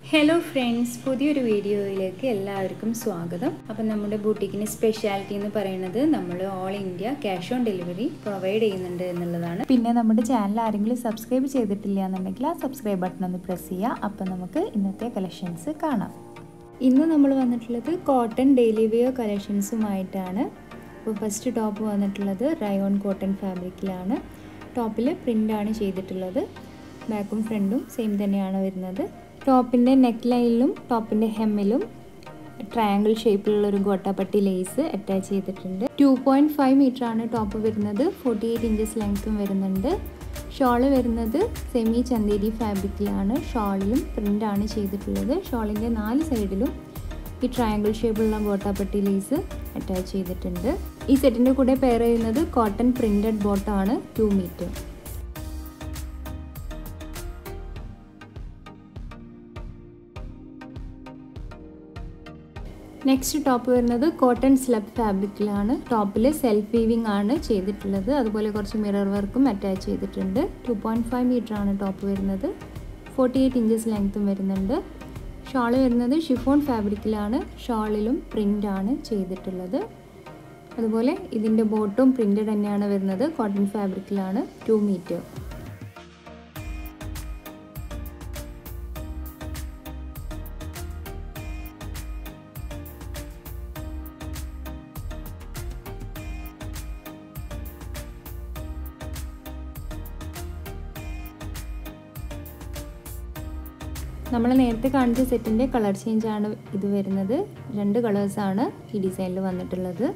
hello friends പുതിയൊരു വീഡിയോയിലേക്ക് എല്ലാവർക്കും സ്വാഗതം അപ്പം നമ്മുടെ ബൂട്ടിക്കിന് സ്പെഷ്യാലിറ്റി എന്ന് പറയുന്നത് നമ്മൾ all India cash on delivery provide ചെയ്യുന്നുണ്ട് എന്നുള്ളതാണ് പിന്നെ നമ്മുടെ ചാനൽ ആരെങ്കിലും സബ്സ്ക്രൈബ് ചെയ്തിട്ടില്ല എന്നുണ്ടെങ്കിൽ ആ സബ്സ്ക്രൈബ് ബട്ടൺ ഒന്ന് പ്രസ് ചെയ്യുക അപ്പം നമുക്ക് ഇന്നത്തെ കളക്ഷൻസ് കാണാം ഇന്ന് നമ്മൾ വന്നിട്ടുള്ളത് കോട്ടൺ ഡെയിലി വെയർ കളക്ഷൻസുമായിട്ടാണ് അപ്പോൾ ഫസ്റ്റ് ടോപ്പ് വന്നിട്ടുള്ളത് റയോൺ കോട്ടൺ ഫാബ്രിക്കിലാണ് ടോപ്പിൽ പ്രിൻ്റാണ് ചെയ്തിട്ടുള്ളത് ബാക്കും ഫ്രണ്ടും സെയിം തന്നെയാണ് വരുന്നത് ടോപ്പിൻ്റെ നെക്ക് ലൈനിലും ടോപ്പിൻ്റെ ഹെമ്മിലും ട്രയാങ്കിൾ ഷേപ്പിലുള്ള ഒരു ഗോട്ടാപ്പട്ടി ലേസ് അറ്റാച്ച് ചെയ്തിട്ടുണ്ട് ടു പോയിൻറ്റ് ഫൈവ് മീറ്റർ ആണ് ടോപ്പ് വരുന്നത് ഫോർട്ടി എയ്റ്റ് ഇഞ്ചസ് ലെങ്ത്തും വരുന്നുണ്ട് ഷോള് വരുന്നത് സെമി ചന്തേരി ഫാബ്രിക്കിലാണ് ഷോളിലും പ്രിൻ്റാണ് ചെയ്തിട്ടുള്ളത് ഷോളിൻ്റെ നാല് സൈഡിലും ഈ ട്രയാങ്കിൾ ഷേപ്പിലുള്ള ഗോട്ടാപ്പട്ടി ലേസ് അറ്റാച്ച് ചെയ്തിട്ടുണ്ട് ഈ സെറ്റിൻ്റെ കൂടെ പെയർ ചെയ്യുന്നത് കോട്ടൺ പ്രിൻറ്റഡ് ബോട്ടാണ് ടു മീറ്റർ നെക്സ്റ്റ് ടോപ്പ് വരുന്നത് കോട്ടൺ സ്ലബ് ഫാബ്രിക്കിലാണ് ടോപ്പിൽ സെൽഫ് വീവിംഗ് ആണ് ചെയ്തിട്ടുള്ളത് അതുപോലെ കുറച്ച് മിറർ വർക്കും അറ്റാച്ച് ചെയ്തിട്ടുണ്ട് ടു പോയിൻറ്റ് ഫൈവ് മീറ്റർ ആണ് ടോപ്പ് വരുന്നത് ഫോർട്ടി എയ്റ്റ് ഇഞ്ചസ് ലെങ്ത്തും വരുന്നുണ്ട് ഷാള് വരുന്നത് ഷിഫോൺ ഫാബ്രിക്കിലാണ് ഷാളിലും പ്രിൻ്റ് ആണ് ചെയ്തിട്ടുള്ളത് അതുപോലെ ഇതിൻ്റെ ബോട്ടും പ്രിൻ്റഡ് തന്നെയാണ് വരുന്നത് കോട്ടൺ ഫാബ്രിക്കിലാണ് ടു മീറ്റർ നമ്മൾ നേരത്തെ കാണിച്ച സെറ്റിൻ്റെ കളർ ചേഞ്ച് ആണ് ഇത് വരുന്നത് രണ്ട് കളേഴ്സാണ് ഈ ഡിസൈനിൽ വന്നിട്ടുള്ളത്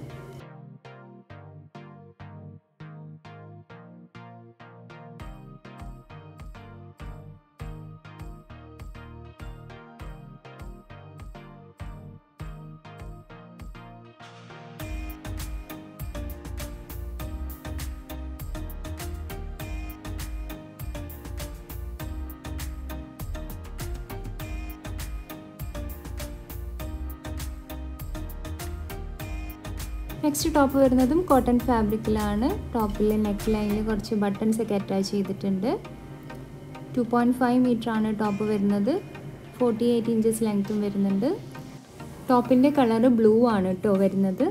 നെക്സ്റ്റ് ടോപ്പ് വരുന്നതും കോട്ടൺ ഫാബ്രിക്കിലാണ് ടോപ്പിൽ നെക്ക് ലൈനിൽ കുറച്ച് ബട്ടൺസ് ഒക്കെ അറ്റാച്ച് ചെയ്തിട്ടുണ്ട് ടു പോയിൻറ്റ് ഫൈവ് മീറ്റർ ആണ് ടോപ്പ് വരുന്നത് ഫോർട്ടി എയ്റ്റ് ഇഞ്ചസ് ലെങ്ത്തും വരുന്നുണ്ട് ടോപ്പിൻ്റെ കളറ് ബ്ലൂ ആണ് കേട്ടോ വരുന്നത്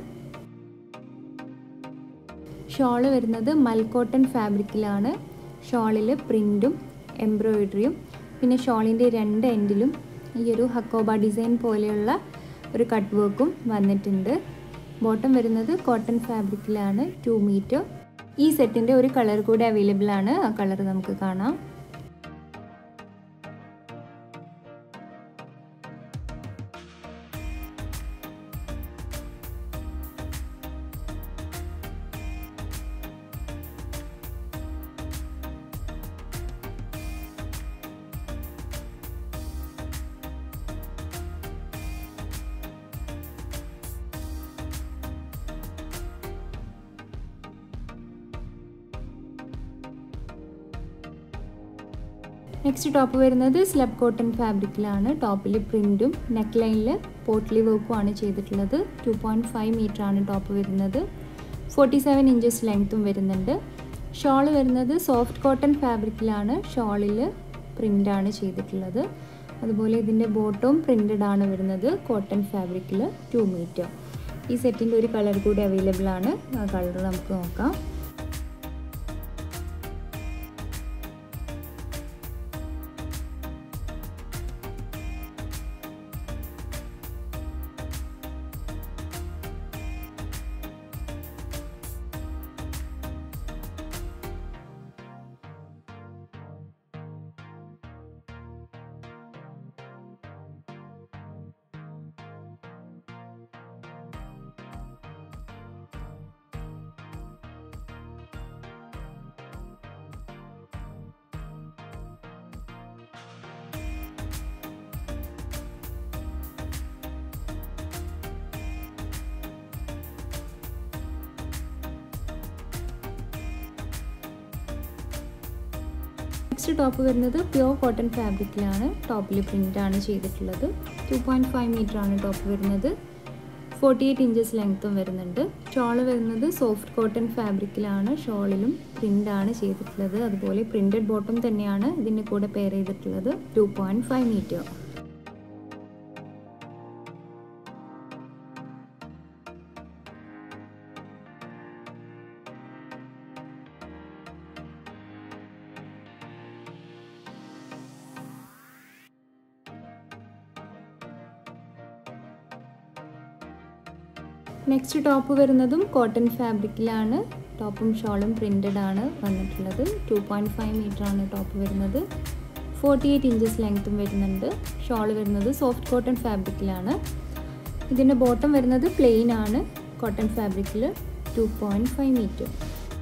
ഷോള് വരുന്നത് മൽക്കോട്ടൺ ഫാബ്രിക്കിലാണ് ഷോളിൽ പ്രിൻറ്റും എംബ്രോയിഡറിയും പിന്നെ ഷോളിൻ്റെ രണ്ട് എൻഡിലും ഈ ഒരു ഹക്കോബ ഡിസൈൻ പോലെയുള്ള ഒരു കട്ട് വർക്കും വന്നിട്ടുണ്ട് ബോട്ടം വരുന്നത് കോട്ടൺ ഫാബ്രിക്കിലാണ് ടു മീറ്റർ ഈ സെറ്റിൻ്റെ ഒരു കളർ കൂടി അവൈലബിൾ ആണ് ആ കളർ നമുക്ക് കാണാം നെക്സ്റ്റ് ടോപ്പ് വരുന്നത് സ്ലബ് കോട്ടൺ ഫാബ്രിക്കിലാണ് ടോപ്പിൽ പ്രിൻറ്റും നെക്ക് ലൈനിൽ പോട്ട്ലി വർക്കും ആണ് ചെയ്തിട്ടുള്ളത് ടു പോയിൻറ്റ് ഫൈവ് മീറ്റർ ആണ് ടോപ്പ് വരുന്നത് ഫോർട്ടി സെവൻ ഇഞ്ചസ് ലെങ്ത്തും വരുന്നുണ്ട് ഷോള് വരുന്നത് സോഫ്റ്റ് കോട്ടൺ ഫാബ്രിക്കിലാണ് ഷോളിൽ പ്രിൻ്റാണ് ചെയ്തിട്ടുള്ളത് അതുപോലെ ഇതിൻ്റെ ബോട്ടവും പ്രിൻറ്റഡ് ആണ് വരുന്നത് കോട്ടൺ ഫാബ്രിക്കിൽ ടു മീറ്റർ ഈ സെറ്റിൻ്റെ ഒരു കളർ കൂടി അവൈലബിൾ ആണ് ആ കളർ നമുക്ക് നോക്കാം നെക്സ്റ്റ് ടോപ്പ് വരുന്നത് പ്യുവർ കോട്ടൺ ഫാബ്രിക്കിലാണ് ടോപ്പിൽ പ്രിൻ്റ് ആണ് ചെയ്തിട്ടുള്ളത് ടു പോയിൻറ്റ് ഫൈവ് മീറ്റർ ആണ് ടോപ്പ് വരുന്നത് ഫോർട്ടി എയ്റ്റ് ഇഞ്ചസ് ലെങ്ത്തും വരുന്നുണ്ട് ഷോള് വരുന്നത് സോഫ്റ്റ് കോട്ടൺ ഫാബ്രിക്കിലാണ് ഷോളിലും പ്രിൻ്റ് ആണ് ചെയ്തിട്ടുള്ളത് അതുപോലെ പ്രിൻറ്റഡ് ബോട്ടം തന്നെയാണ് ഇതിൻ്റെ കൂടെ പെയർ ചെയ്തിട്ടുള്ളത് two point five metre next top വരുന്നതും കോട്ടൺ ഫാബ്രിക്കിലാണ് ടോപ്പും ഷോളും പ്രിൻറ്റഡ് ആണ് വന്നിട്ടുള്ളത് ടു പോയിൻറ്റ് ഫൈവ് മീറ്റർ ആണ് ടോപ്പ് വരുന്നത് ഫോർട്ടി എയ്റ്റ് ഇഞ്ചസ് ലെങ്ത്തും വരുന്നുണ്ട് ഷോൾ വരുന്നത് സോഫ്റ്റ് കോട്ടൺ ഫാബ്രിക്കിലാണ് ഇതിൻ്റെ ബോട്ടം വരുന്നത് പ്ലെയിൻ ആണ് കോട്ടൺ ഫാബ്രിക്കിൽ ടു പോയിൻറ്റ് ഫൈവ് മീറ്റർ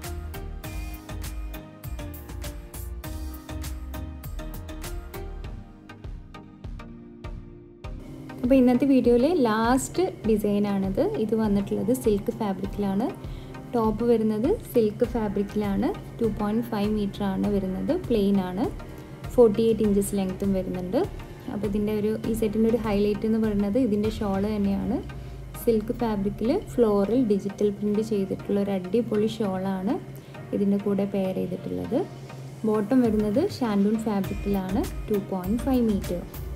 അപ്പോൾ ഇന്നത്തെ വീഡിയോയിലെ ലാസ്റ്റ് ഡിസൈനാണിത് ഇത് വന്നിട്ടുള്ളത് സിൽക്ക് ഫാബ്രിക്കിലാണ് ടോപ്പ് വരുന്നത് സിൽക്ക് ഫാബ്രിക്കിലാണ് ടു പോയിൻറ്റ് ഫൈവ് മീറ്റർ ആണ് വരുന്നത് പ്ലെയിൻ ആണ് ഫോർട്ടി എയ്റ്റ് ഇഞ്ചസ് ലെങ്ത്തും വരുന്നുണ്ട് അപ്പോൾ ഇതിൻ്റെ ഒരു ഈ സെറ്റിൻ്റെ ഒരു ഹൈലൈറ്റ് എന്ന് പറയുന്നത് ഇതിൻ്റെ ഷോള് തന്നെയാണ് സിൽക്ക് ഫാബ്രിക്കിൽ ഫ്ലോറിൽ ഡിജിറ്റൽ പ്രിൻറ്റ് ചെയ്തിട്ടുള്ള ഒരു അടിപൊളി ഷോളാണ് ഇതിൻ്റെ കൂടെ പെയർ ചെയ്തിട്ടുള്ളത് ബോട്ടം വരുന്നത് ഷാൻഡൂൺ ഫാബ്രിക്കിലാണ് ടു പോയിൻറ്റ് ഫൈവ് മീറ്റർ